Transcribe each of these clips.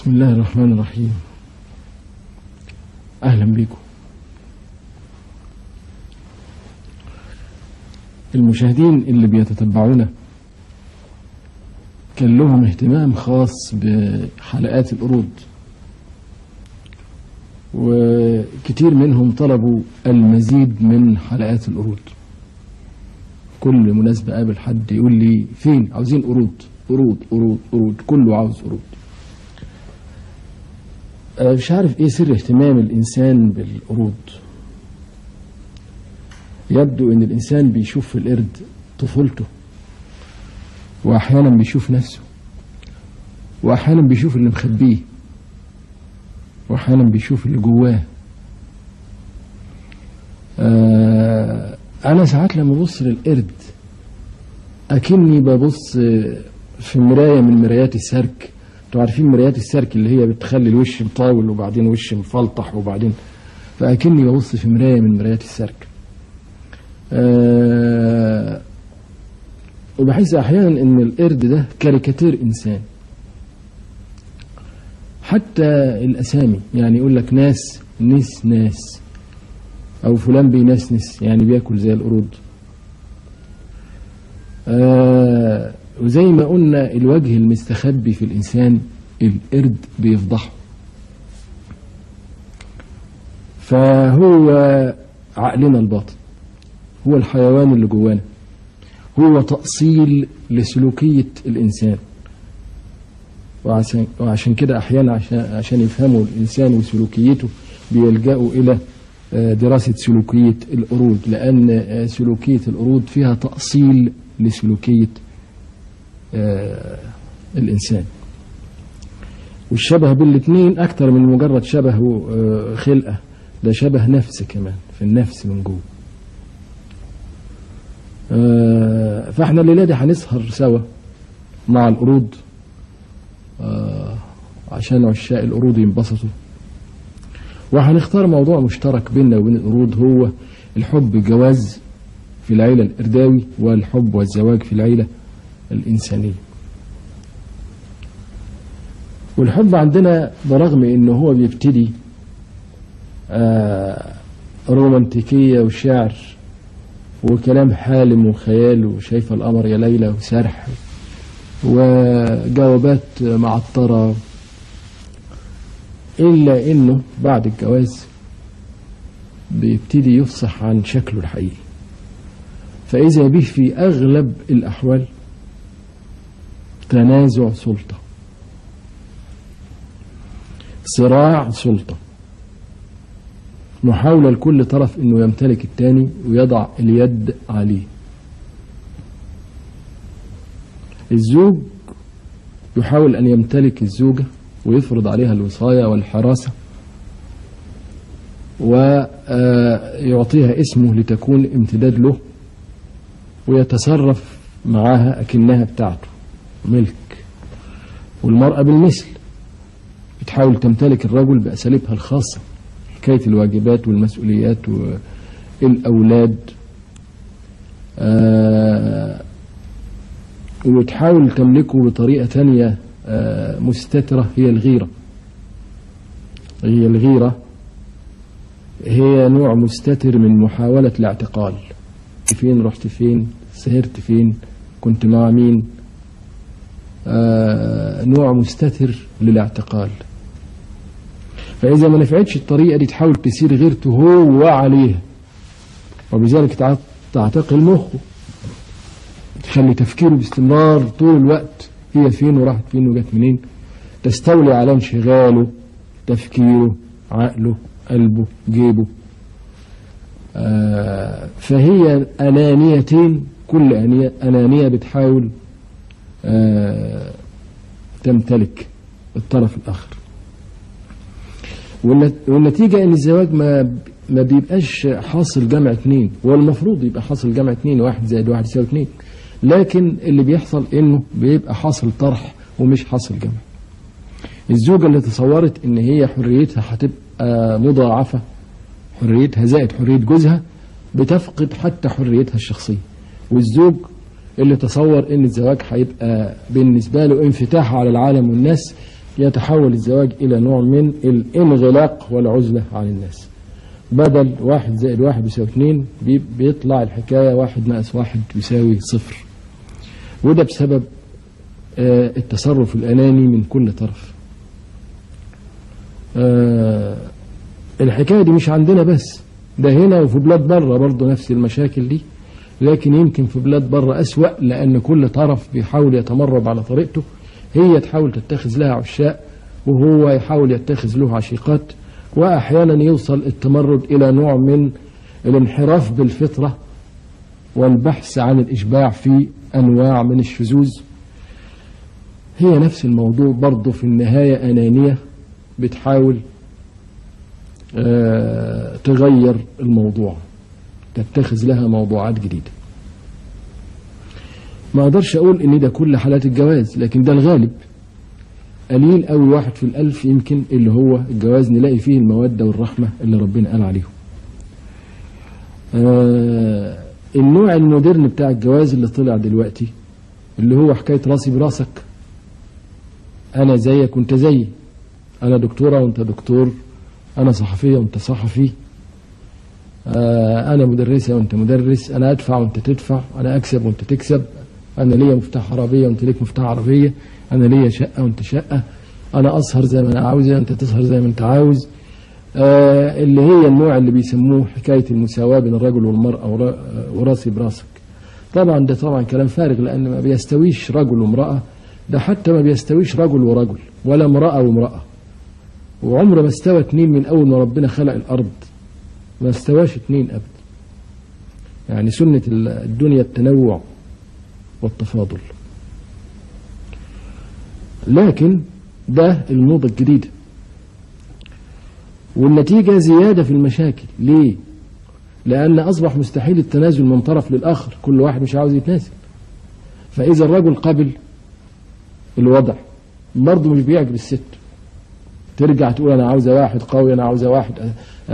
بسم الله الرحمن الرحيم أهلا بكم المشاهدين اللي بيتتبعونا كان لهم اهتمام خاص بحلقات القرود وكتير منهم طلبوا المزيد من حلقات القرود كل مناسبة قابل حد يقول لي فين عاوزين قرود قرود قرود قرود كله عاوز قرود أنا مش عارف ايه سر اهتمام الانسان بالقرود يبدو ان الانسان بيشوف في القرد طفولته واحيانا بيشوف نفسه واحيانا بيشوف اللي مخبيه واحيانا بيشوف اللي جواه آه انا ساعات لما ابص للقرد اكني ببص في مرايه من مرايات السيرك انتوا عارفين مرايات السيرك اللي هي بتخلي الوش مطاول وبعدين وش مفلطح وبعدين فاكني ببص في مرايه من مرايات السيرك أه وبحس احيانا ان القرد ده كاريكاتير انسان حتى الاسامي يعني يقول لك ناس نس ناس او فلان بينسنس يعني بياكل زي القرود آه وزي ما قلنا الوجه المستخبي في الانسان القرد بيفضحه فهو عقلنا الباطن هو الحيوان اللي جوانا هو تأصيل لسلوكية الإنسان وعشان, وعشان كده أحيانا عشان, عشان يفهموا الإنسان وسلوكيته بيلجأوا إلى دراسة سلوكية القرود لأن سلوكية القرود فيها تأصيل لسلوكية الإنسان والشبه بالاثنين أكتر من مجرد شبه خلقة ده شبه نفس كمان في النفس من جوه فاحنا الليلة دي هنسهر سوا مع القرود عشان عشاق القرود ينبسطوا وهنختار موضوع مشترك بيننا وبين القرود هو الحب الجواز في العيلة الإرداوي والحب والزواج في العيلة الإنسانية والحب عندنا برغم انه هو بيبتدي آه رومانتيكية وشعر وكلام حالم وخيال وشايفة القمر يا ليلى وسرح وجوابات معطرة إلا إنه بعد الجواز بيبتدي يفصح عن شكله الحقيقي فإذا به في أغلب الأحوال تنازع سلطة صراع سلطة محاولة لكل طرف انه يمتلك التاني ويضع اليد عليه الزوج يحاول ان يمتلك الزوجة ويفرض عليها الوصاية والحراسة ويعطيها اسمه لتكون امتداد له ويتصرف معاها أكنها بتاعته ملك والمرأة بالمثل بتحاول تمتلك الرجل بأساليبها الخاصة حكاية الواجبات والمسؤوليات والأولاد آه وتحاول تملكه بطريقة تانية آه مستترة هي الغيرة هي الغيرة هي نوع مستتر من محاولة الاعتقال فين رحت فين سهرت فين كنت مع مين آه نوع مستتر للاعتقال فإذا ما نفعتش الطريقة دي تحاول تسير غيرته هو عليها وبذلك تعتقل مخه تخلي تفكيره باستمرار طول الوقت هي فين وراحت فين وجت منين تستولي على انشغاله تفكيره عقله قلبه جيبه آه فهي أنانيتين كل أنانية بتحاول آه تمتلك الطرف الآخر والنتيجة ان الزواج ما ما بيبقاش حاصل جمع اتنين هو المفروض يبقى حاصل جمع اتنين واحد زائد واحد يساوي اتنين لكن اللي بيحصل انه بيبقى حاصل طرح ومش حاصل جمع الزوجة اللي تصورت ان هي حريتها هتبقى مضاعفة حريتها زائد حرية جوزها بتفقد حتى حريتها الشخصية والزوج اللي تصور ان الزواج هيبقى بالنسبة له انفتاح على العالم والناس يتحول الزواج إلى نوع من الانغلاق والعزلة عن الناس بدل واحد زائد واحد يساوي اتنين بي- بيطلع الحكاية واحد ناقص واحد يساوي صفر وده بسبب آه، التصرف الأناني من كل طرف آه، الحكاية دي مش عندنا بس ده هنا وفي بلاد بره برضه نفس المشاكل دي لكن يمكن في بلاد بره أسوأ لأن كل طرف بيحاول يتمرد على طريقته هي تحاول تتخذ لها عشاء وهو يحاول يتخذ له عشيقات وأحيانا يوصل التمرد إلى نوع من الانحراف بالفطرة والبحث عن الإشباع في أنواع من الشذوذ هي نفس الموضوع برضه في النهاية أنانية بتحاول آه، تغير الموضوع تتخذ لها موضوعات جديدة ما اقدرش اقول ان ده كل حالات الجواز لكن ده الغالب قليل قوي واحد في الالف يمكن اللي هو الجواز نلاقي فيه المودة والرحمة اللي ربنا قال عليهم آه النوع المودرن بتاع الجواز اللي طلع دلوقتي اللي هو حكاية راسي براسك انا زيك وانت زيي انا دكتورة وانت دكتور انا صحفية وانت صحفي آه، انا مدرسه وانت مدرس انا ادفع وانت تدفع انا اكسب وانت تكسب انا ليا مفتاح عربيه وانت ليك مفتاح عربيه انا ليا شقه وانت شقه انا اسهر زي ما انا عاوز انت تسهر زي ما انت عاوز آه، اللي هي النوع اللي بيسموه حكايه المساواه بين الرجل والمراه ورا- آه، وراسي براسك طبعا ده طبعا كلام فارغ لان ما بيستويش رجل وامراه ده حتى ما بيستويش رجل ورجل ولا امراه وامراه وعمر ما استوى اتنين من اول ما ربنا خلق الارض ما استواش اتنين ابدا يعني سنة ال- الدنيا التنوع والتفاضل لكن ده الموضة الجديدة والنتيجة زيادة في المشاكل ليه؟ لأن أصبح مستحيل التنازل من طرف للآخر كل واحد مش عاوز يتنازل فإذا الرجل قبل الوضع برضه مش بيعجب الست ترجع تقول أنا عاوزة واحد قوي أنا عاوزة واحد آه،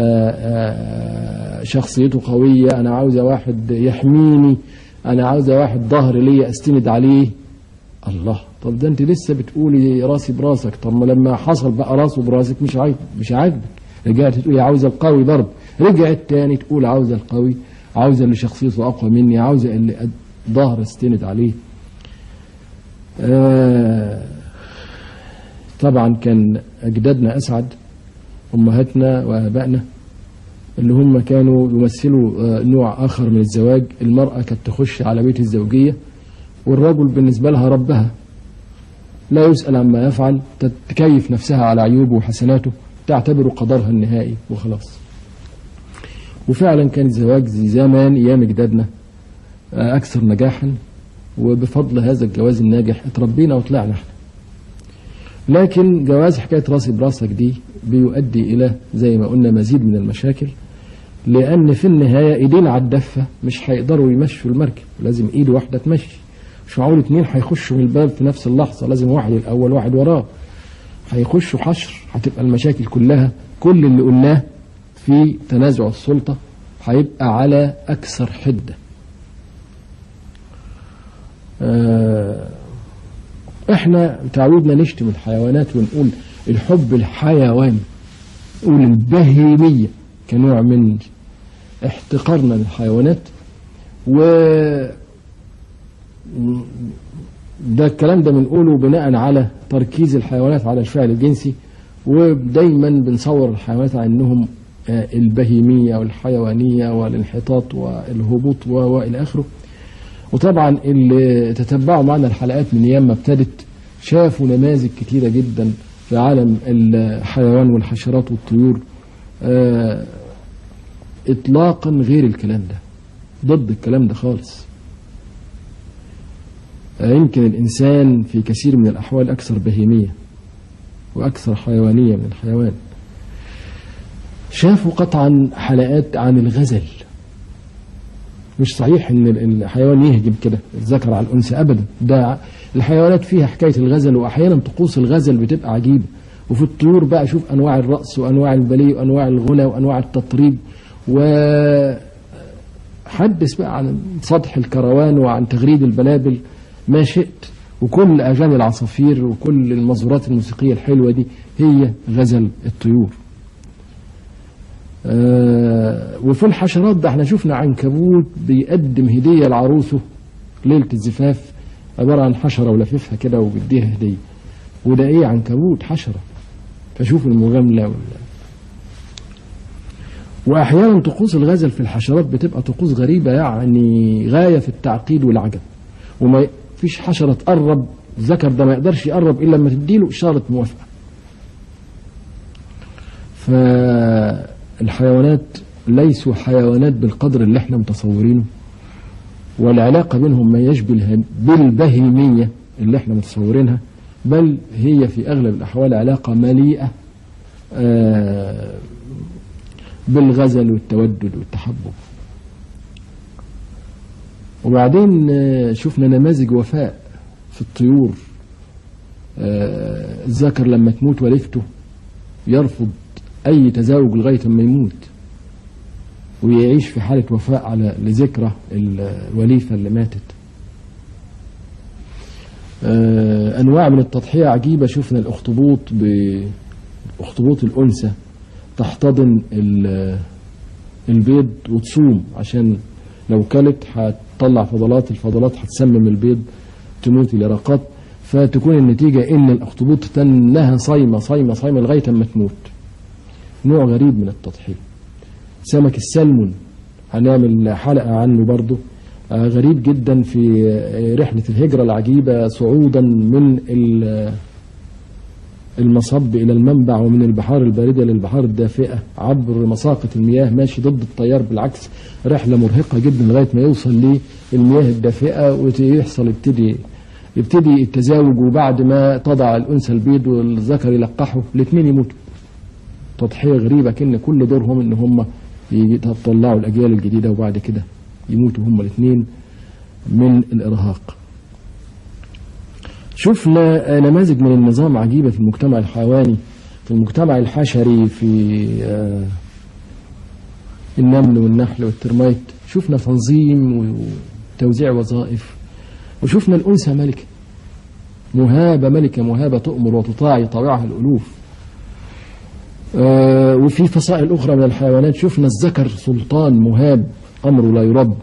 آه، شخصيته قوية أنا عاوزة واحد يحميني أنا عاوزة واحد ظهر ليا أستند عليه الله طب ده أنت لسه بتقولي راسي براسك طب ما لما حصل بقى راسه براسك مش عاجب مش عاجبك رجعت تقولي عاوزة القوي برضه رجعت تاني تقول عاوزة القوي عاوزة اللي شخصيته أقوى مني عاوزة اللي أد- ظهر استند عليه آه طبعا كان أجدادنا أسعد أمهاتنا وآبائنا اللي هم كانوا يمثلوا آه، نوع آخر من الزواج المرأة كانت تخش على بيت الزوجية والرجل بالنسبة لها ربها لا يسأل عما يفعل تكيف نفسها على عيوبه وحسناته تعتبره قدرها النهائي وخلاص وفعلا كان الزواج زي زمان أيام أجدادنا آه، أكثر نجاحا وبفضل هذا الجواز الناجح اتربينا وطلعنا احنا لكن جواز حكاية راسي براسك دي بيؤدي إلى زي ما قلنا مزيد من المشاكل لأن في النهاية إيدين على الدفة مش هيقدروا يمشوا المركب لازم إيد واحدة تمشي مش معقول اتنين هيخشوا من الباب في نفس اللحظة لازم واحد الأول واحد وراه هيخشوا حشر هتبقى المشاكل كلها كل اللي قلناه في تنازع السلطة هيبقى على أكثر حدة آه احنا تعودنا نشتم الحيوانات ونقول الحب الحيواني نقول البهيمية كنوع من احتقارنا للحيوانات و ده الكلام ده بنقوله بناء على تركيز الحيوانات على الفعل الجنسي ودايما بنصور الحيوانات على انهم آه، البهيمية والحيوانية والانحطاط والهبوط و- والى اخره وطبعا اللي تتبعوا معنا الحلقات من ايام ما ابتدت شافوا نماذج كتيره جدا في عالم الحيوان والحشرات والطيور آه، اطلاقا غير الكلام ده ضد الكلام ده خالص آه، يمكن الانسان في كثير من الاحوال اكثر بهيميه واكثر حيوانيه من الحيوان شافوا قطعا حلقات عن الغزل مش صحيح ان ال- الحيوان يهجم كده الذكر على الانثى ابدا ده الحيوانات فيها حكايه الغزل واحيانا طقوس الغزل بتبقى عجيبه وفي الطيور بقى شوف انواع الرقص وانواع الباليه وانواع الغنى وانواع التطريب و حدث بقى عن سطح الكروان وعن تغريد البلابل ما شئت وكل أغاني العصافير وكل المزورات الموسيقية الحلوة دي هي غزل الطيور آه وفي الحشرات ده احنا شفنا عنكبوت بيقدم هدية لعروسه ليلة الزفاف عبارة عن حشرة ولففها كده وبيديها هدية وده ايه عنكبوت حشرة فشوف المجاملة وال... واحيانا طقوس الغزل في الحشرات بتبقى طقوس غريبة يعني غاية في التعقيد والعجب وما فيش حشرة تقرب الذكر ده ما يقدرش يقرب الا لما تديله اشارة موافقة فالحيوانات ليسوا حيوانات بالقدر اللي احنا متصورينه والعلاقة بينهم ما يشبه بالبهيمية اللي احنا متصورينها بل هي في أغلب الأحوال علاقة مليئة آه بالغزل والتودد والتحبب وبعدين آه شفنا نماذج وفاء في الطيور آه الذكر لما تموت وليفته يرفض أي تزاوج لغاية ما يموت ويعيش في حالة وفاء على لذكرى الوليفة اللي ماتت آه أنواع من التضحية عجيبة شفنا الأخطبوط بأخطبوط الأنثى تحتضن البيض وتصوم عشان لو كلت هتطلع فضلات الفضلات هتسمم البيض تموت اليرقات فتكون النتيجة إن الأخطبوط تنها صايمة صايمة صايمة لغاية ما تموت نوع غريب من التضحية سمك السلمون هنعمل حلقة عنه برضه آه غريب جدا في رحلة الهجرة العجيبة صعودا من المصب إلى المنبع ومن البحار الباردة للبحار الدافئة عبر مساقة المياه ماشي ضد التيار بالعكس رحلة مرهقة جدا لغاية ما يوصل للمياه الدافئة ويحصل يبتدي يبتدي التزاوج وبعد ما تضع الأنثى البيض والذكر يلقحه الاثنين يموتوا تضحية غريبة كأن كل دورهم ان هم يطلعوا الأجيال الجديدة وبعد كده يموتوا هم الاثنين من الإرهاق شفنا نماذج من النظام عجيبة في المجتمع الحيواني في المجتمع الحشري في النمل والنحل والترميت شفنا تنظيم وتوزيع وظائف وشفنا الأنثى ملكة مهابة ملكة مهابة تؤمر وتطاع يطاوعها الألوف آه وفي فصائل أخرى من الحيوانات شفنا الذكر سلطان مهاب أمره لا يرد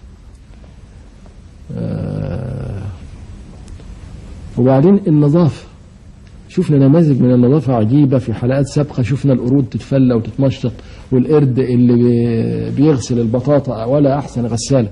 آه وبعدين النظافة شفنا نماذج من النظافة عجيبة في حلقات سابقة شفنا القرود تتفلى وتتمشط والقرد اللي بيغسل البطاطا ولا أحسن غسالة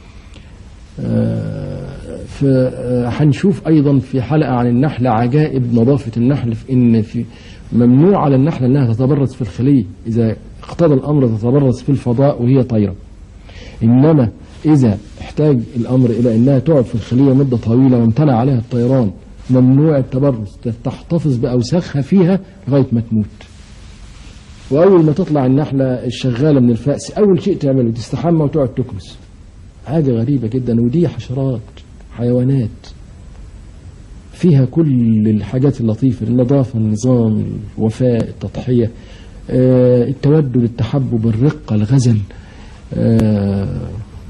هنشوف أيضا في حلقة عن النحلة عجائب نظافة النحل في إن في ممنوع على النحلة أنها تتبرز في الخلية إذا اقتضى الأمر تتبرز في الفضاء وهي طايرة إنما إذا احتاج الأمر إلى أنها تقعد في الخلية مدة طويلة وامتنع عليها الطيران ممنوع التبرز تحتفظ بأوساخها فيها لغاية ما تموت وأول ما تطلع النحلة الشغالة من الفأس أول شيء تعمله تستحمى وتقعد تكنس حاجة غريبة جدا ودي حشرات حيوانات فيها كل الحاجات اللطيفة النظافة النظام الوفاء التضحية آه التودد التحبب الرقة الغزل آه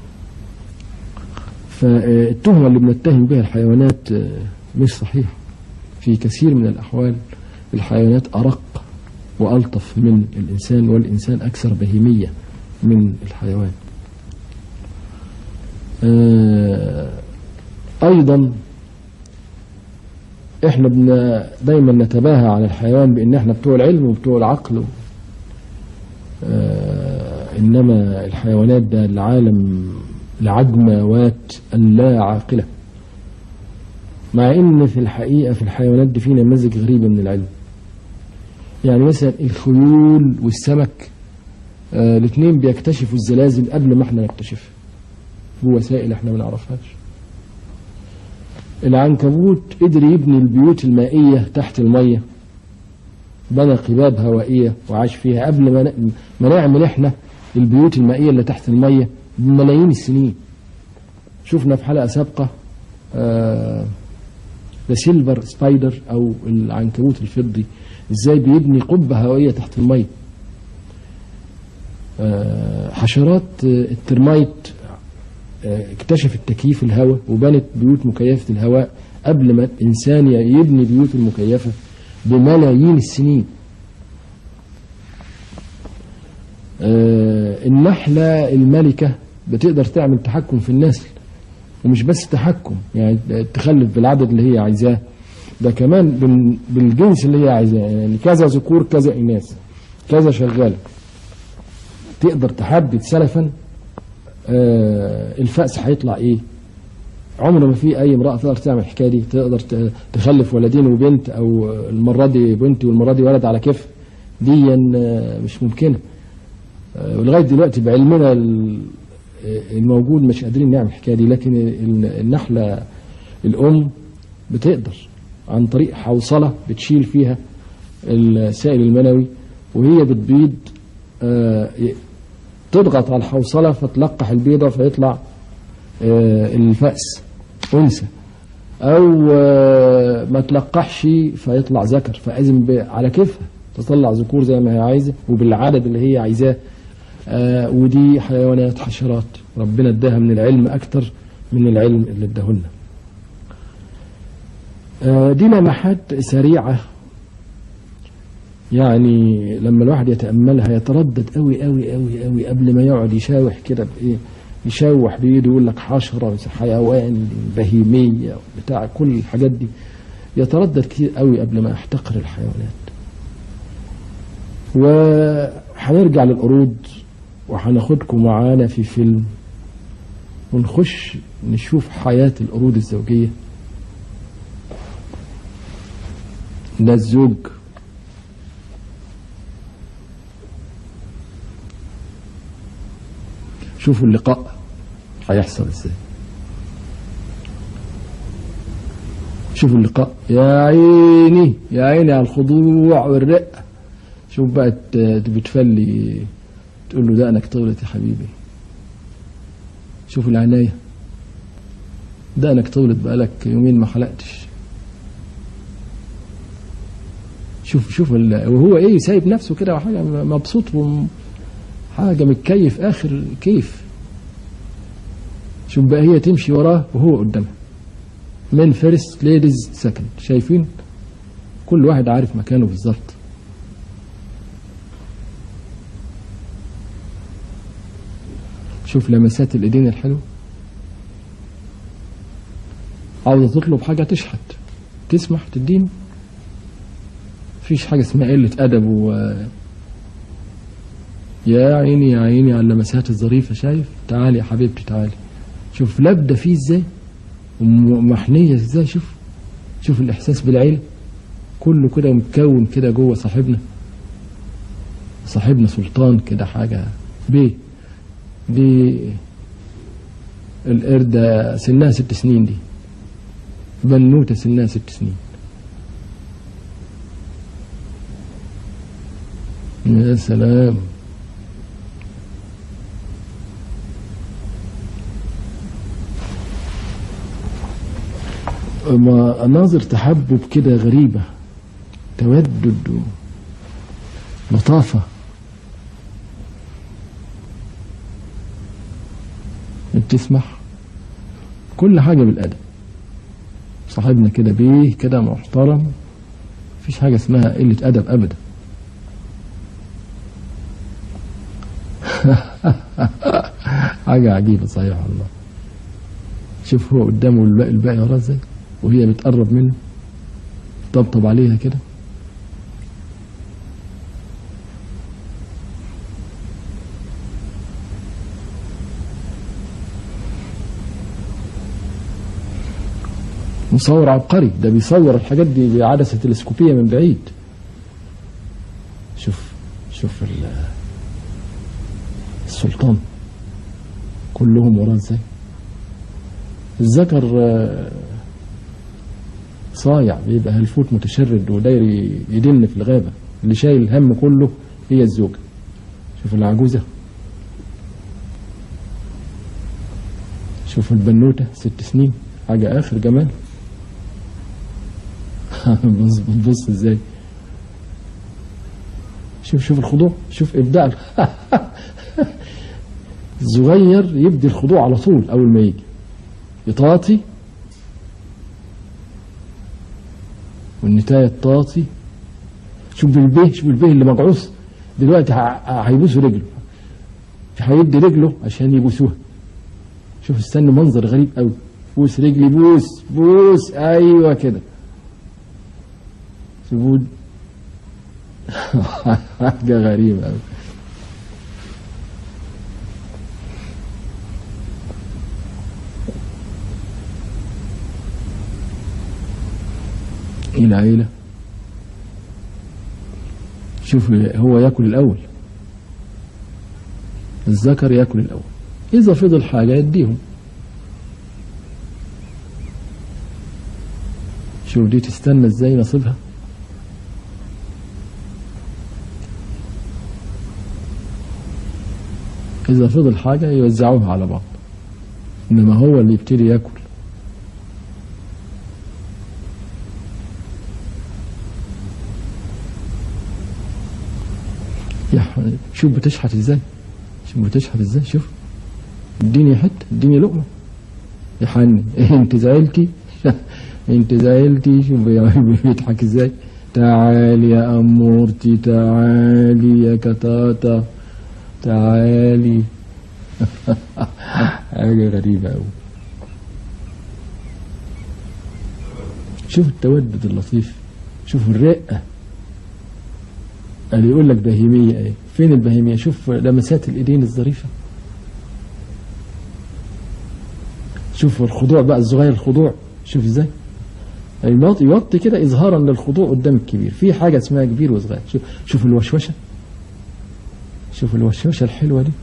فالتهمة اللي بنتهم بها الحيوانات آه مش صحيحة في كثير من الأحوال الحيوانات أرق وألطف من الإنسان والإنسان أكثر بهيمية من الحيوان أيضا احنا بن دايما نتباهى على الحيوان بان احنا بتوع العلم وبتوع العقل آه انما الحيوانات ده العالم العجموات اللا عاقله مع ان في الحقيقه في الحيوانات دي في نماذج غريبه من العلم يعني مثلا الخيول والسمك آه الاثنين بيكتشفوا الزلازل قبل ما احنا نكتشفها بوسائل احنا ما نعرفهاش العنكبوت قدر يبني البيوت المائية تحت المية بنى قباب هوائية وعاش فيها قبل ما ما نعمل احنا البيوت المائية اللي تحت المية بملايين السنين شفنا في حلقة سابقة ذا سيلفر سبايدر او العنكبوت الفضي ازاي بيبني قبة هوائية تحت المية آه حشرات الترمايت اكتشفت تكييف الهواء وبنت بيوت مكيفة الهواء قبل ما الإنسان يبني بيوت المكيفة بملايين السنين آه، النحلة الملكة بتقدر تعمل تحكم في النسل ومش بس تحكم يعني تخلف بالعدد اللي هي عايزاه ده كمان بال- بالجنس اللي هي عايزاه يعني كذا ذكور كذا إناث كذا شغالة تقدر تحدد سلفا آه، الفأس هيطلع ايه عمر ما في اي امراه تقدر تعمل الحكايه دي تقدر ت- تخلف ولدين وبنت او المره دي بنت والمره دي ولد على كيف دي آه، مش ممكنه آه، ولغايه دلوقتي بعلمنا ال- آه، الموجود مش قادرين نعمل الحكايه دي لكن ال- النحله الام بتقدر عن طريق حوصله بتشيل فيها السائل المنوي وهي بتبيض آه، ي- تضغط على الحوصله فتلقح البيضه فيطلع آه، الفأس أنثى أو آه، ما تلقحش فيطلع ذكر فلازم ب- على كيفها تطلع ذكور زي ما هي عايزة وبالعدد اللي هي عايزاه آه، ودي حيوانات حشرات ربنا اداها من العلم أكتر من العلم اللي اداهولنا آه، دي لمحات سريعة يعني لما الواحد يتأملها يتردد قوي قوي قوي قوي قبل ما يقعد يشاوح كده بإيه يشوح بإيده يقول لك حشرة حيوان بهيمية بتاع كل الحاجات دي يتردد كتير قوي قبل ما يحتقر الحيوانات وهنرجع للقرود وهناخدكم معانا في فيلم ونخش نشوف حياة القرود الزوجية ده الزوج شوفوا اللقاء هيحصل ازاي شوفوا اللقاء يا عيني يا عيني على الخضوع والرقة شوف بقى ت- بتفلي تقول له دقنك طولت يا حبيبي شوف العناية دقنك طولت بقالك يومين ما حلقتش شوف شوف ال- وهو ايه سايب نفسه كده وحاجه مبسوط وم- حاجه متكيف اخر كيف شوف بقى هي تمشي وراه وهو قدامها من فيرست ليديز سكند شايفين كل واحد عارف مكانه بالظبط شوف لمسات الايدين الحلوه عاوزه تطلب حاجه تشحت تسمح تديني مفيش حاجه اسمها قله ادب و يا عيني يا عيني على اللمسات الظريفه شايف تعالي يا حبيبتي تعالي شوف لابده فيه ازاي ومحنيه ازاي شوف شوف الاحساس بالعيله كله كده متكون كده جوه صاحبنا صاحبنا سلطان كده حاجه بيه دي القردة سنها ست سنين دي بنوتة سنها ست سنين يا سلام مناظر تحبب كده غريبة تودد لطافة بتسمح كل حاجة بالأدب صاحبنا كده بيه كده محترم مفيش حاجة اسمها قلة أدب أبدا حاجة عجيبة صحيح والله شوف هو قدامه والباقي الباقي وراه ازاي وهي بتقرب منه طبطب عليها كده مصور عبقري ده بيصور الحاجات دي بعدسة تلسكوبية من بعيد شوف شوف ال- السلطان كلهم وراه ازاي الذكر آه، صايع بيبقى هلفوت متشرد وداير يدن في الغابة اللي شايل الهم كله هي الزوجة شوف العجوزة شوف البنوتة ست سنين حاجة آخر جمال بص بص ازاي شوف شوف الخضوع شوف ابداع الصغير يبدي الخضوع على طول اول ما يجي يطاطي والنتاية الطاطي شوف بالبيه شوف البيه اللي مجعوص دلوقتي ه- هيبوسوا رجله هيدي رجله عشان يبوسوها شوف استنى منظر غريب قوي بوس رجلي بوس بوس ايوه كده سجود حاجه غريبه قوي العيلة شوف هو ياكل الأول الذكر ياكل الأول إذا فضل حاجة يديهم شوف دي تستنى ازاي نصيبها إذا فضل حاجة يوزعوها على بعض إنما هو اللي يبتدي ياكل يا ح- شوف بتشحت ازاي شوف بتشحت ازاي شوف اديني حته اديني لقمه يا حني انت زعلتي انت زعلتي شوف بي- بيضحك ازاي تعالي يا امورتي تعالي يا كتاتا تعالي حاجه غريبه قوي شوف التودد اللطيف شوف الرقه اللي يقول لك بهيمية ايه فين البهيمية شوف لمسات الايدين الظريفة شوف الخضوع بقى الصغير الخضوع شوف ازاي يوطي يوطي كده اظهارا للخضوع قدام الكبير في حاجة اسمها كبير وصغير شوف شوف الوشوشة شوف الوشوشة الحلوة دي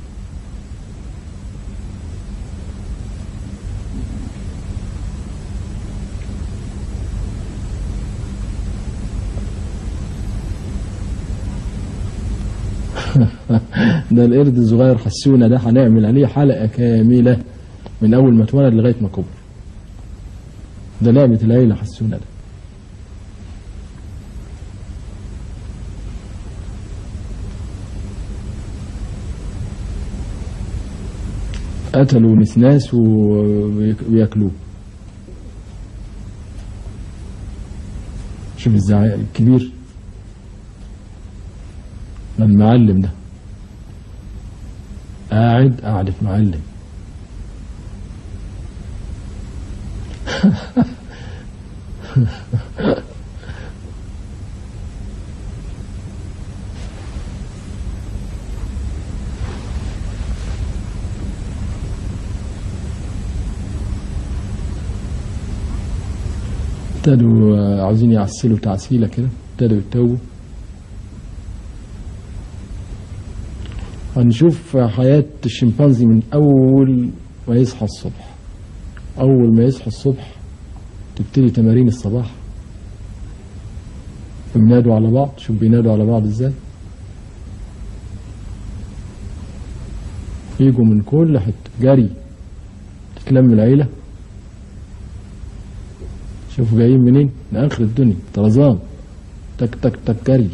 ده القرد الصغير حسونا ده هنعمل عليه حلقة كاملة من أول ما اتولد لغاية ما كبر ده لعبة العيلة حسونا ده قتلوا نسناس و- وياكلوه شوف الزعيق الكبير المعلم ده قاعد قعدة معلم ابتدوا آه، عاوزين يعسلوا تعسيلة كده ابتدوا يتوبوا هنشوف حياة الشمبانزي من أول ما يصحى الصبح أول ما يصحى الصبح تبتدي تمارين الصباح بينادوا على بعض شوف بينادوا على بعض ازاي يجوا من كل حتة جري تتلم العيلة شوفوا جايين منين من آخر الدنيا طرزان تك تك تك جري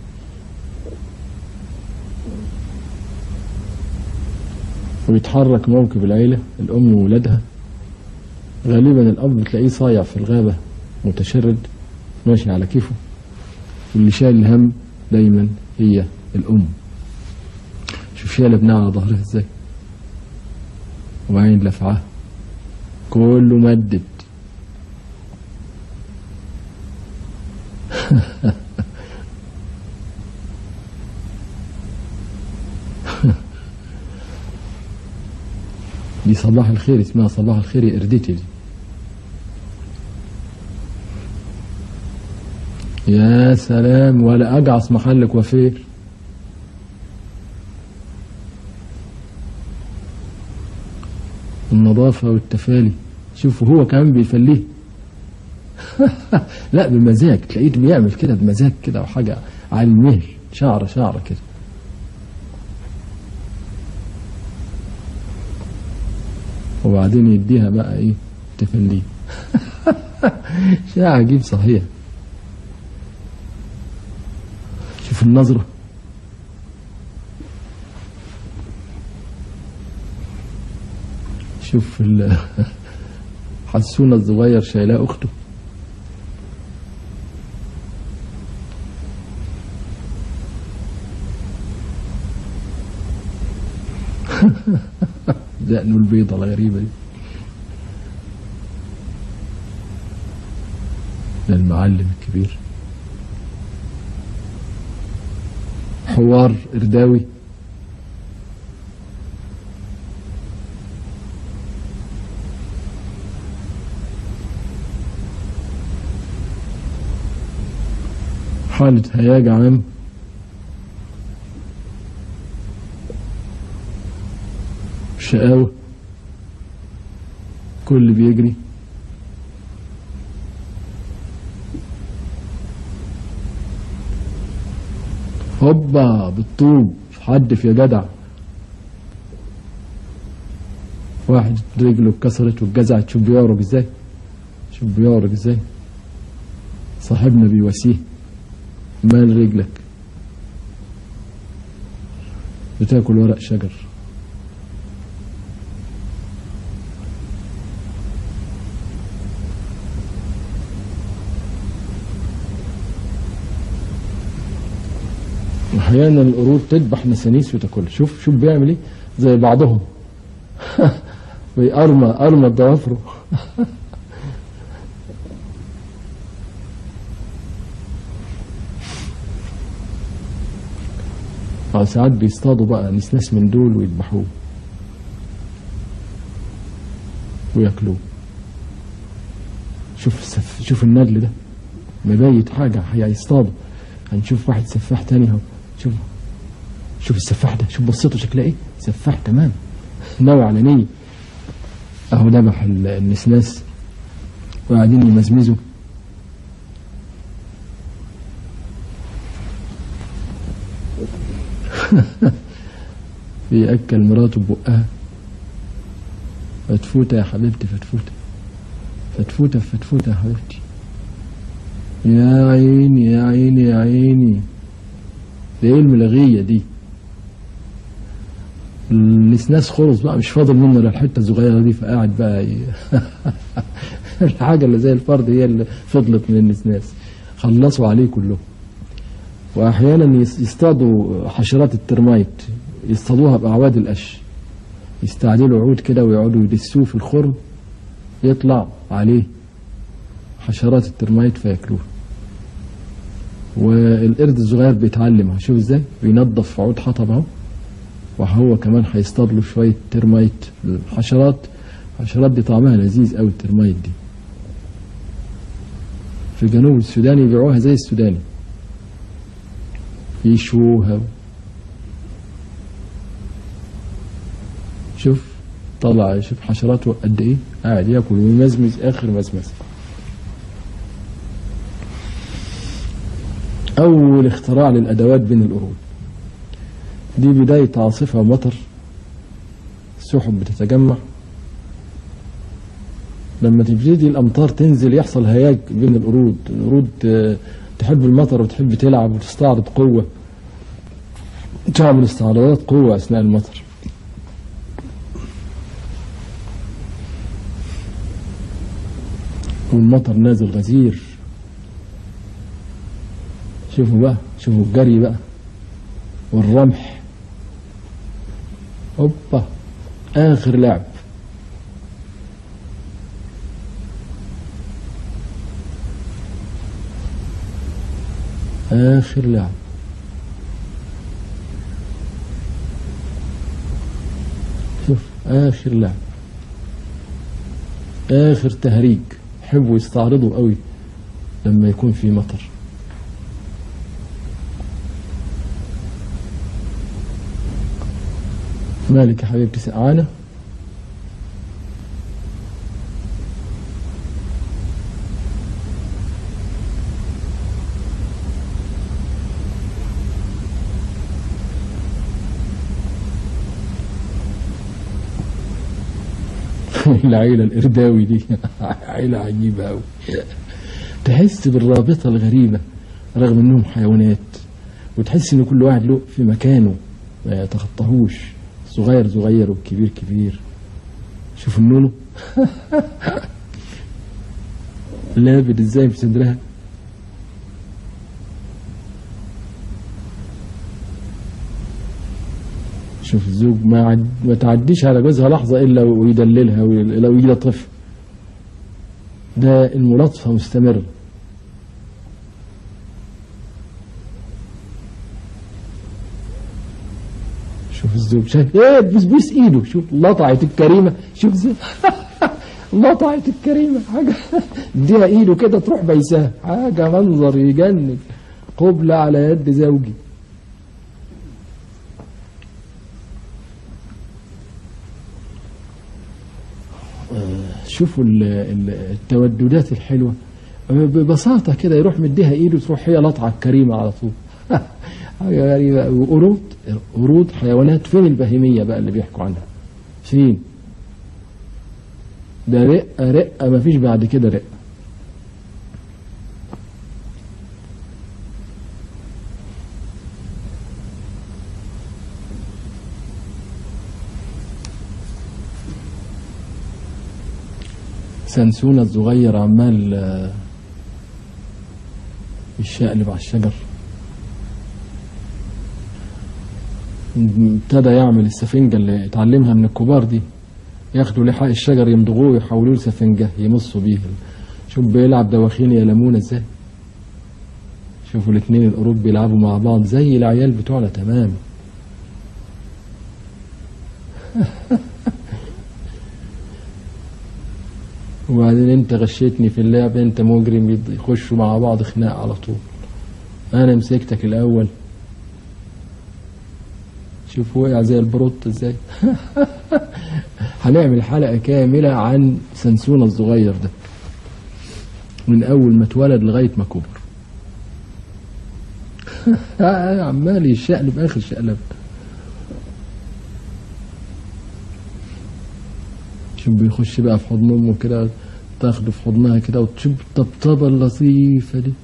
ويتحرك موكب العيلة الأم وولادها غالبا الأب تلاقيه صايع في الغابة متشرد ماشي على كيفه واللي شايل الهم دايما هي الأم شوف شايل ابنها على ظهرها ازاي وبعدين لفعاه كله مدد دي صباح الخير اسمها صباح الخير يا قردتي دي يا سلام ولا اجعص محلك وفير النظافة والتفالي شوفوا هو كمان بيفليه لا بمزاج تلاقيه بيعمل كده بمزاج كده وحاجة على المهل شعرة شعرة كده وبعدين يديها بقى ايه تفليه شيء عجيب صحيح شوف النظرة شوف ال- حسونة الصغير شايلاه أخته دقنه البيضة الغريبة دي ده المعلم الكبير حوار إرداوي حالة هياج عام شقاوة كل بيجري هوبا بالطوب حدف يا جدع واحد رجله اتكسرت واتجزعت شوف بيعرج ازاي شوف بيعرج ازاي صاحبنا بيواسيه مال رجلك بتاكل ورق شجر احيانا القرود تذبح نسانيس وتاكلها شوف شوف بيعمل ايه زي بعضهم بيقرمى قرمى ضوافره اه ساعات بيصطادوا بقى نسناس من دول ويذبحوه وياكلوه شوف السف... شوف النجل ده مبيت حاجة هيصطادوا هنشوف واحد سفاح تاني اهو شوف شوف السفاح ده شوف بصيته شكلها ايه سفاح تمام ناوي على نية اهو ذبح ال- النسناس وقاعدين يمزمزوا بيأكل مراته ببقها فتفوتة يا حبيبتي فتفوتة فتفوتة فتفوتة يا حبيبتي يا عيني يا عيني يا عيني ده ايه الملغية دي النسناس خلص بقى مش فاضل منه الا الحته الصغيره دي فقاعد بقى ي... الحاجه اللي زي الفرد هي اللي فضلت من النسناس خلصوا عليه كله واحيانا يس- يصطادوا حشرات الترمايت يصطادوها باعواد القش يستعدلوا عود كده ويقعدوا يدسوه في الخرم يطلع عليه حشرات الترمايت فياكلوه والقرد الصغير بيتعلم شوف ازاي بينظف عود حطب اهو وهو كمان هيصطاد له شويه ترمايت الحشرات الحشرات دي طعمها لذيذ قوي الترمايت دي في جنوب السودان يبيعوها زي السوداني يشوها شوف طلع شوف حشراته قد ايه قاعد ياكل ويمزمز اخر مزمز اول اختراع للادوات بين القرود دي بداية عاصفة مطر السحب بتتجمع لما تبتدي الأمطار تنزل يحصل هياج بين القرود القرود آه، تحب المطر وتحب تلعب وتستعرض قوة تعمل استعراضات قوة أثناء المطر والمطر نازل غزير شوفوا بقى شوفوا الجري بقى والرمح هوبا آخر لعب آخر لعب شوف آخر لعب آخر تهريج يحبوا يستعرضوا قوي لما يكون في مطر مالك يا حبيبتي سقعانة العيلة الإرداوي دي عيلة عجيبة أوي تحس بالرابطة الغريبة رغم إنهم حيوانات وتحس إن كل واحد له في مكانه ما يتخطاهوش صغير صغير وكبير كبير شوف النونو لابد ازاي في صدرها شوف الزوج ما عد ما تعديش على جوزها لحظة إلا ويدللها ولا ويلطفها ده الملاطفة مستمرة شوف الزوج شايف ايه بيسبيس ايده شوف لطعت الكريمة شوف زي لطعت الكريمة حاجة اديها ايده كده تروح بيساها حاجة منظر يجنن قبلة على يد زوجي شوفوا ال- ال- التوددات الحلوة ببساطة كده يروح مديها ايده تروح هي لطعة الكريمة على طول حاجة غريبة وقرود قرود حيوانات فين البهيمية بقى اللي بيحكوا عنها فين ده رقة رقة مفيش بعد كده رقة سنسونة الصغير عمال آه، يشقلب على الشجر ابتدى يعمل السفنجة اللي اتعلمها من الكبار دي ياخدوا لحاء الشجر يمضغوه ويحولوه لسفنجة يمصوا بيه شوف بيلعب دواخين يا لمونة ازاي شوفوا الاتنين القرود بيلعبوا مع بعض زي العيال بتوعنا تمام وبعدين انت غشيتني في اللعب انت مجرم يض- يخشوا مع بعض خناق على طول انا مسكتك الاول شوف وقع زي البروت ازاي هنعمل حلقة كاملة عن سنسونة الصغير ده من اول ما اتولد لغاية ما كبر عمال يشقلب اخر شقلب شوف بيخش بقى في حضن امه كده تاخده في حضنها كده وتشوف الطبطبة اللطيفة دي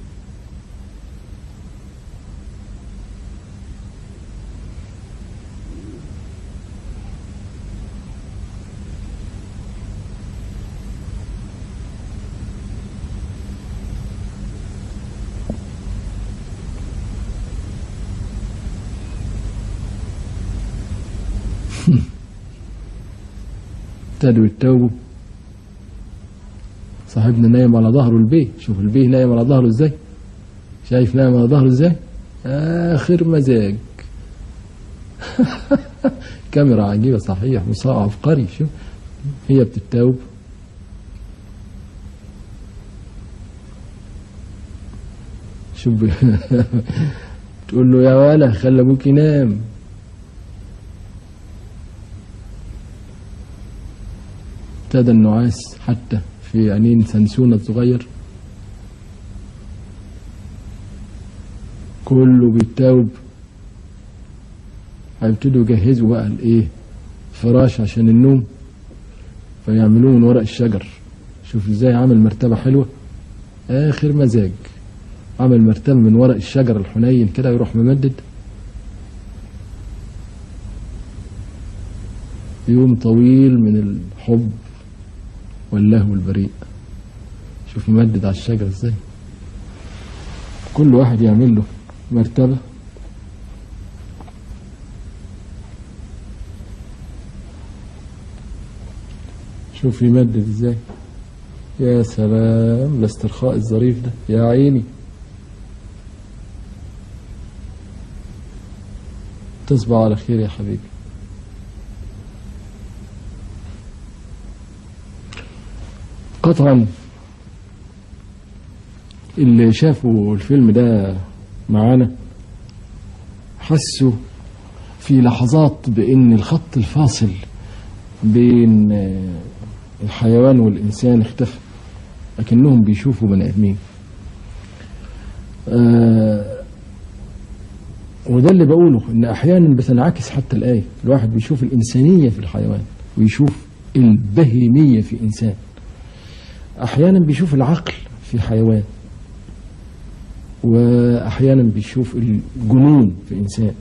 ابتدوا يتوبوا صاحبنا نايم على ظهره البيه شوف البيه نايم على ظهره ازاي شايف نايم على ظهره ازاي اخر مزاج كاميرا عجيبة صحيح مصاب عبقري شوف هي بتتوب شوف بي- تقول له يا ولا خلي ابوك ينام ابتدى النعاس حتى في عينين سنسونة الصغير كله بيتاوب هيبتدوا يجهزوا بقى الايه فراش عشان النوم فيعملوه من ورق الشجر شوف ازاي عمل مرتبة حلوة اخر مزاج عمل مرتبة من ورق الشجر الحنين كده يروح ممدد يوم طويل من الحب واللهو البريء شوف يمدد على الشجر ازاي كل واحد يعمل له مرتبة شوف يمدد ازاي يا سلام الاسترخاء الظريف ده يا عيني تصبح على خير يا حبيبي قطعا اللي شافوا الفيلم ده معانا حسوا في لحظات بان الخط الفاصل بين آه، الحيوان والانسان اختفى لكنهم بيشوفوا بني ادمين آه، وده اللي بقوله ان احيانا بتنعكس حتى الايه الواحد بيشوف الانسانيه في الحيوان ويشوف البهيميه في انسان احيانا بيشوف العقل في حيوان واحيانا بيشوف الجنون في انسان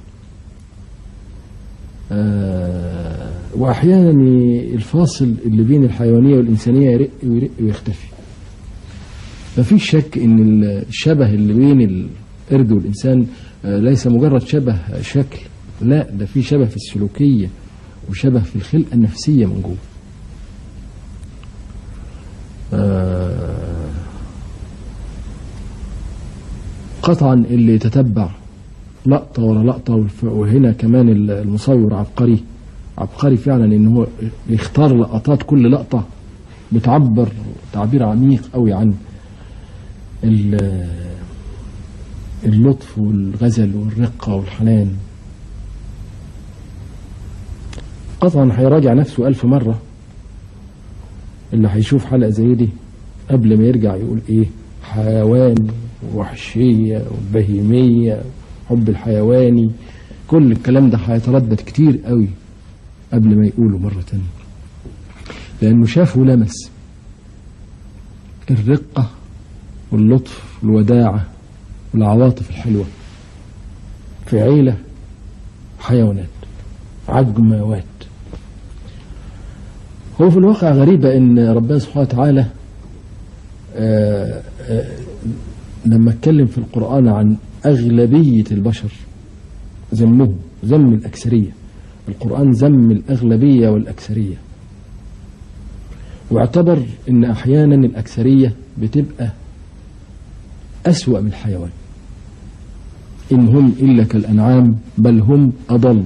آه، واحيانا ي- الفاصل اللي بين الحيوانيه والانسانيه يرق ويرق ويختفي مفيش شك ان الشبه اللي بين القرد والانسان آه، ليس مجرد شبه شكل لا ده في شبه في السلوكية وشبه في الخلقة النفسية من جوه آه، قطعا اللي يتتبع لقطة ورا لقطة والف- وهنا كمان المصور عبقري عبقري فعلا ان هو يختار لقطات كل لقطة بتعبر تعبير عميق قوي عن ال- اللطف والغزل والرقة والحنان قطعا هيراجع نفسه ألف مرة اللي هيشوف حلقة زي دي قبل ما يرجع يقول ايه حيوان وحشية وبهيمية حب الحيواني كل الكلام ده هيتردد كتير قوي قبل ما يقوله مرة تانية لأنه شاف ولمس الرقة واللطف والوداعة والعواطف الحلوة في عيلة حيوانات عجموات هو في الواقع غريبة ان ربنا سبحانه وتعالى آه، آه، لما اتكلم في القرآن عن أغلبية البشر ذمهم ذم الأكثرية القرآن ذم الأغلبية والأكثرية واعتبر ان أحيانا الأكثرية بتبقى أسوأ من الحيوان إن هم إلا كالأنعام بل هم أضل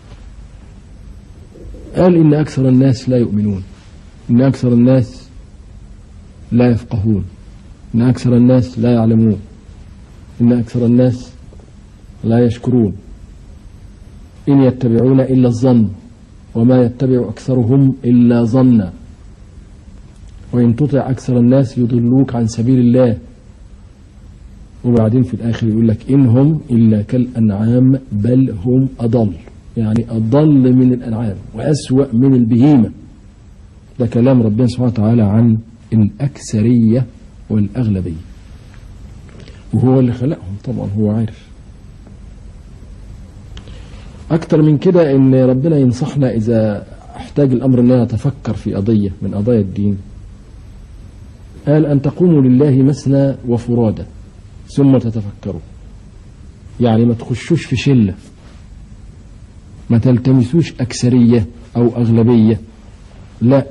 قال إن أكثر الناس لا يؤمنون إن أكثر الناس لا يفقهون إن أكثر الناس لا يعلمون إن أكثر الناس لا يشكرون إن يتبعون إلا الظن وما يتبع أكثرهم إلا ظنا وإن تطع أكثر الناس يضلوك عن سبيل الله وبعدين في الآخر يقول لك إنهم إلا كالأنعام بل هم أضل يعني أضل من الأنعام وأسوأ من البهيمة ده كلام ربنا سبحانه وتعالى عن الأكثرية والأغلبية وهو اللي خلقهم طبعا هو عارف أكتر من كده إن ربنا ينصحنا إذا احتاج الأمر أننا نتفكر في قضية من قضايا الدين قال أن تقوموا لله مثنى وفرادى ثم تتفكروا يعني ما تخشوش في شلة ما تلتمسوش أكثرية أو أغلبية لا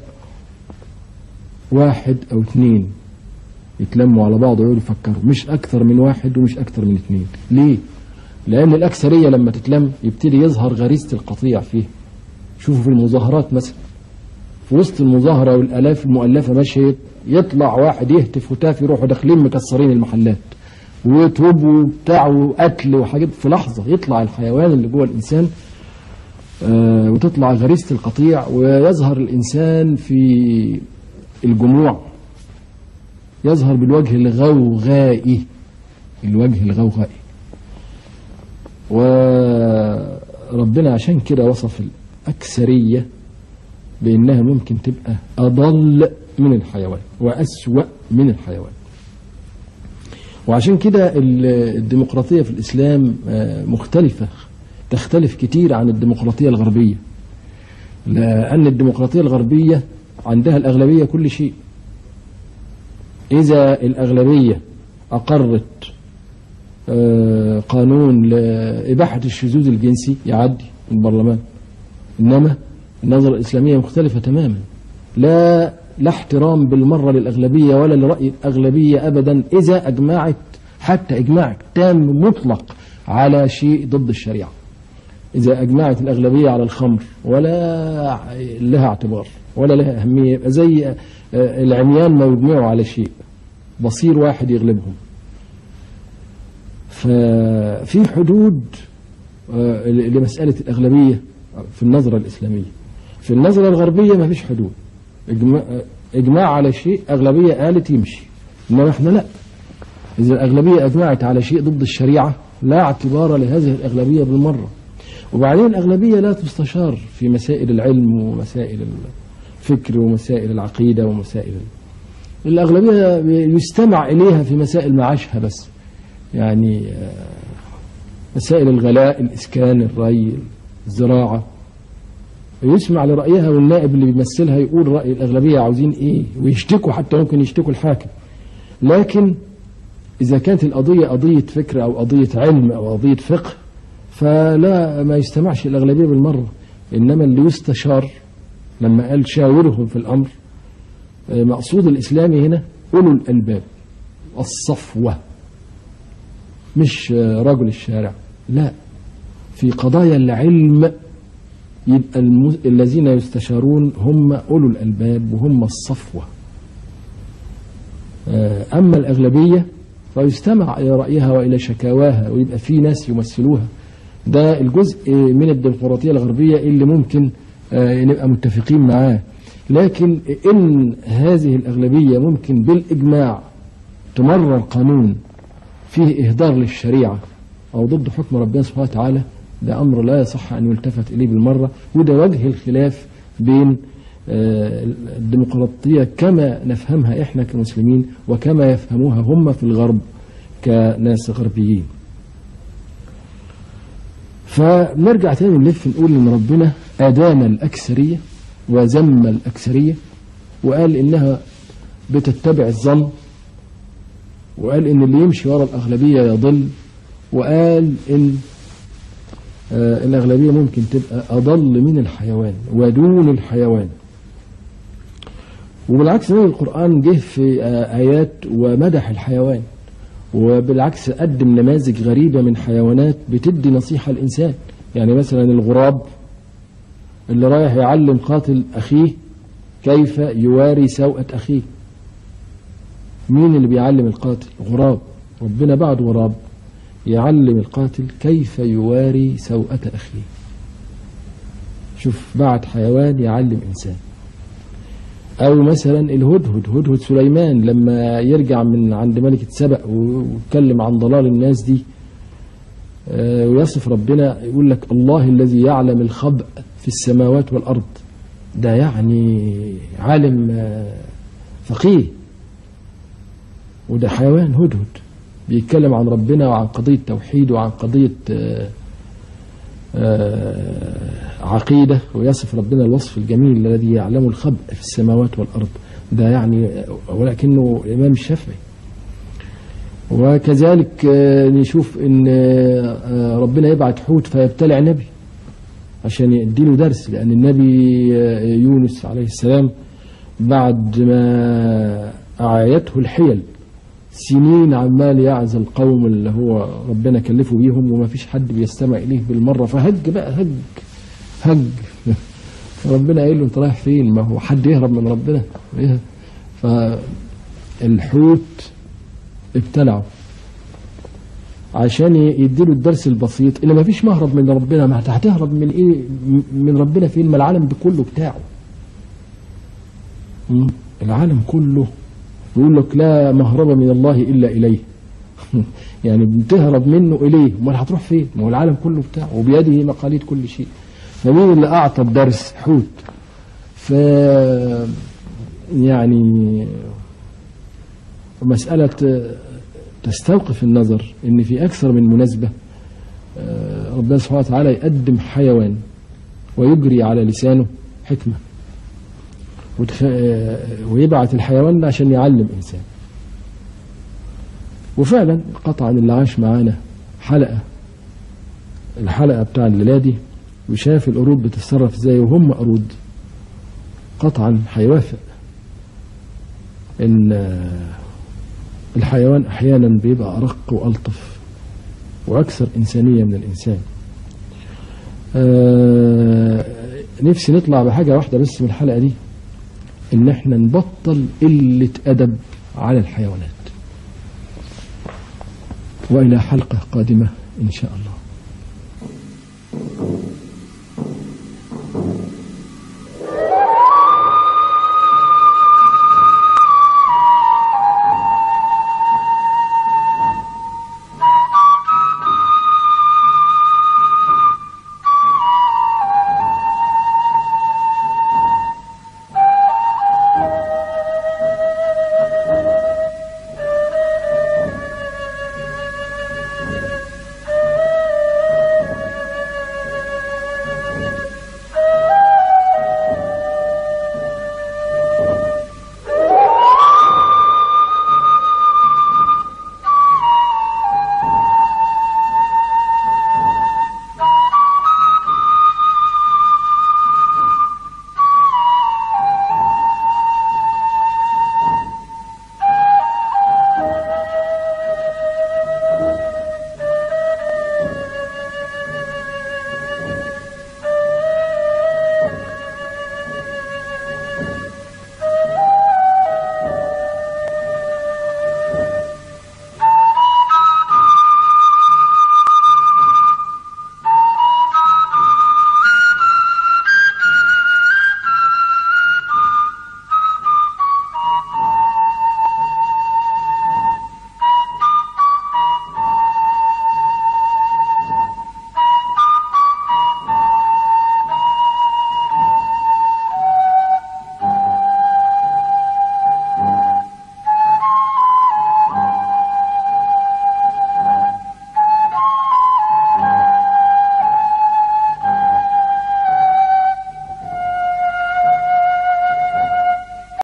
واحد أو اثنين يتلموا على بعض ويقعدوا يفكروا مش أكثر من واحد ومش أكثر من اثنين ليه؟ لأن الأكثرية لما تتلم يبتدي يظهر غريزة القطيع فيه شوفوا في المظاهرات مثلا في وسط المظاهرة والآلاف المؤلفة ماشية يطلع واحد يهتف وتاف يروحوا داخلين مكسرين المحلات ويتوب وبتاع وقتل وحاجات في لحظة يطلع الحيوان اللي جوه الإنسان آه، وتطلع غريزة القطيع ويظهر الإنسان في الجموع يظهر بالوجه الغوغائي الوجه الغوغائي وربنا عشان كده وصف الأكثرية بأنها ممكن تبقى أضل من الحيوان وأسوأ من الحيوان وعشان كده ال- الديمقراطية في الإسلام آه، مختلفة تختلف كتير عن الديمقراطية الغربية لأن الديمقراطية الغربية عندها الأغلبية كل شيء إذا الأغلبية أقرت آه، قانون لإباحة الشذوذ الجنسي يعدي من البرلمان إنما النظرة الإسلامية مختلفة تماما لا لا احترام بالمرة للأغلبية ولا لرأي الأغلبية أبدا إذا أجمعت حتى إجماع تام مطلق على شيء ضد الشريعة إذا أجمعت الأغلبية على الخمر ولا لها اعتبار ولا لها أهمية يبقى زي آه، العميان ما يجمعوا على شيء بصير واحد يغلبهم ففي حدود آه، لمسألة الأغلبية في النظرة الإسلامية في النظرة الغربية ما فيش حدود إجماع, إجماع على شيء أغلبية قالت يمشي إنما إحنا لا إذا الأغلبية أجمعت على شيء ضد الشريعة لا اعتبار لهذه الأغلبية بالمرة وبعدين الأغلبية لا تستشار في مسائل العلم ومسائل الفكر ومسائل العقيدة ومسائل الأغلبية يستمع إليها في مسائل معاشها بس يعني آه، مسائل الغلاء الإسكان الري الزراعة يسمع لرأيها والنائب اللي بيمثلها يقول رأي الأغلبية عاوزين إيه ويشتكوا حتى ممكن يشتكوا الحاكم لكن إذا كانت القضية قضية فكر أو قضية علم أو قضية فقه فلا ما يستمعش الأغلبية بالمرة إنما اللي يستشار لما قال شاورهم في الأمر آه، مقصود الإسلامي هنا أولو الألباب الصفوة مش آه، رجل الشارع لا في قضايا العلم يبقى الم... الذين يستشارون هم أولو الألباب وهم الصفوة آه، أما الأغلبية فيستمع إلى رأيها وإلى شكاواها ويبقى في ناس يمثلوها ده الجزء من الديمقراطية الغربية اللي ممكن آه، نبقى متفقين معاه لكن إن هذه الأغلبية ممكن بالإجماع تمرر قانون فيه إهدار للشريعة أو ضد حكم ربنا سبحانه وتعالى ده أمر لا يصح أن يلتفت إليه بالمرة وده وجه الخلاف بين آه، الديمقراطية كما نفهمها إحنا كمسلمين وكما يفهموها هم في الغرب كناس غربيين فنرجع تاني نلف نقول إن ربنا أدان الأكثرية وذم الأكثرية وقال إنها بتتبع الظن وقال إن اللي يمشي ورا الأغلبية يضل وقال إن آه، الأغلبية ممكن تبقى أضل من الحيوان ودون الحيوان وبالعكس نبي القرآن جه في آه، آيات ومدح الحيوان وبالعكس قدم نماذج غريبة من حيوانات بتدي نصيحة الإنسان يعني مثلا الغراب اللي رايح يعلم قاتل أخيه كيف يواري سوءة أخيه مين اللي بيعلم القاتل غراب ربنا بعد غراب يعلم القاتل كيف يواري سوءة أخيه شوف بعد حيوان يعلم إنسان أو مثلا الهدهد هدهد سليمان لما يرجع من عند ملكة سبأ ويتكلم عن ضلال الناس دي آه، ويصف ربنا يقول لك الله الذي يعلم الخبأ في السماوات والأرض ده يعني عالم آه، فقيه وده حيوان هدهد بيتكلم عن ربنا وعن قضية توحيد وعن قضية آه، آه، عقيدة ويصف ربنا الوصف الجميل الذي يعلم الخبء في السماوات والأرض ده يعني ولكنه الإمام الشافعي وكذلك آه، نشوف ان آه، ربنا يبعت حوت فيبتلع نبي عشان يديله درس لأن النبي آه، يونس عليه السلام بعد ما أعايته الحيل سنين عمال يعزل القوم اللي هو ربنا كلفه بيهم وما فيش حد بيستمع إليه بالمرة فهج بقى هج هج ربنا قال له انت رايح فين ما هو حد يهرب من ربنا إيه؟ فالحوت ابتلعه عشان يديله الدرس البسيط اللي ما فيش مهرب من ربنا ما هتهرب من ايه من ربنا فين ما العالم ده كله بتاعه مم. العالم كله يقول لك لا مهرب من الله الا اليه يعني بتهرب منه اليه امال هتروح فين ما هو العالم كله بتاعه وبيده مقاليد كل شيء فمين اللي اعطى الدرس حوت ف يعني مسألة تستوقف النظر ان في اكثر من مناسبة آه، ربنا سبحانه وتعالى يقدم حيوان ويجري على لسانه حكمة وتخ... آه، ويبعت الحيوان ده عشان يعلم انسان وفعلا قطعا اللي عاش معانا حلقة الحلقة بتاع الليلة دي وشاف القرود بتتصرف ازاي وهم قرود قطعا هيوافق ان آه، الحيوان احيانا بيبقى ارق والطف واكثر انسانيه من الانسان آه نفسي نطلع بحاجه واحده بس من الحلقه دي ان احنا نبطل قله ادب على الحيوانات والى حلقه قادمه ان شاء الله